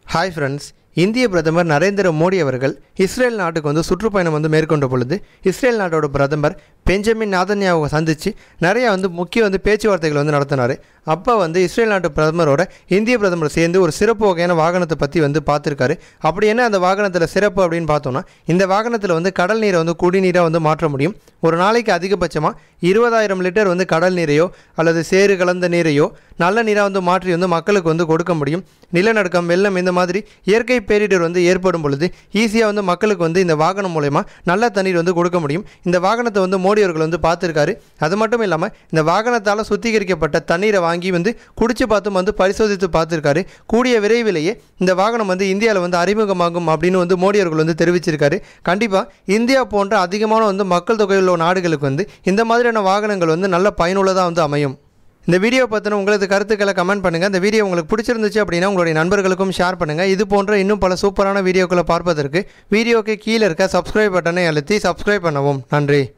hi friends இந்திய பிரதமர் நரேந்திர மோடி அவர்கள் இஸ்ரேல் நாட்டுக்கு வந்து சுற்றுப்பயணம் வந்து மேற்கொண்ட பொழுது இஸ்ரேல் நாட்டோட பிரதமர் பெஞ்சமின் நாதன்யாவை சந்தித்து நிறைய வந்து முக்கிய வந்து பேச்சுவார்த்தைகள் வந்து நடத்தினார் அப்போ வந்து இஸ்ரேல் நாட்டு பிரதமரோட இந்திய பிரதமர் சேர்ந்து ஒரு சிறப்பு வகையான வாகனத்தை பற்றி வந்து பார்த்துருக்காரு அப்படி என்ன அந்த வாகனத்தில் சிறப்பு அப்படின்னு பார்த்தோம்னா இந்த வாகனத்தில் வந்து கடல் நீரை வந்து குடிநீராக வந்து மாற்ற முடியும் ஒரு நாளைக்கு அதிகபட்சமாக இருபதாயிரம் லிட்டர் வந்து கடல் நீரையோ அல்லது சேறு கலந்த நீரையோ நல்ல நீராக வந்து மாற்றி வந்து மக்களுக்கு வந்து கொடுக்க முடியும் நிலநடுக்கம் வெள்ளம் இந்த மாதிரி இயற்கை பேரிடர் வந்து ஏற்படும் பொழுது ஈஸியாக வந்து மக்களுக்கு வந்து இந்த வாகனம் மூலயமா நல்ல தண்ணீர் வந்து கொடுக்க முடியும் இந்த வாகனத்தை வந்து மோடி அவர்கள் வந்து பார்த்துருக்காரு அது மட்டும் இல்லாமல் இந்த வாகனத்தால் சுத்திகரிக்கப்பட்ட தண்ணீரை வாங்கி வந்து குடிச்சு பார்த்தும் வந்து பரிசோதித்து பார்த்துருக்காரு கூடிய விரைவிலேயே இந்த வாகனம் வந்து இந்தியாவில் வந்து அறிமுகமாகும் அப்படின்னு வந்து மோடி அவர்கள் வந்து தெரிவிச்சிருக்காரு கண்டிப்பாக இந்தியா போன்ற அதிகமான வந்து மக்கள் தொகை உள்ள நாடுகளுக்கு வந்து இந்த மாதிரியான வாகனங்கள் வந்து நல்ல பயனுள்ளதாக வந்து அமையும் இந்த வீடியோ பற்றின உங்களது கருத்துக்களை கமெண்ட் பண்ணுங்கள் இந்த வீடியோ உங்களுக்கு பிடிச்சிருந்துச்சு அப்படின்னா உங்களுடைய நண்பர்களுக்கும் ஷேர் பண்ணுங்கள் இது போன்ற இன்னும் பல சூப்பரான வீடியோக்களை பார்ப்பதற்கு வீடியோக்கு கீழே இருக்க சப்ஸ்கிரைப் பட்டனை அழுத்தி சப்ஸ்கிரைப் பண்ணவும் நன்றி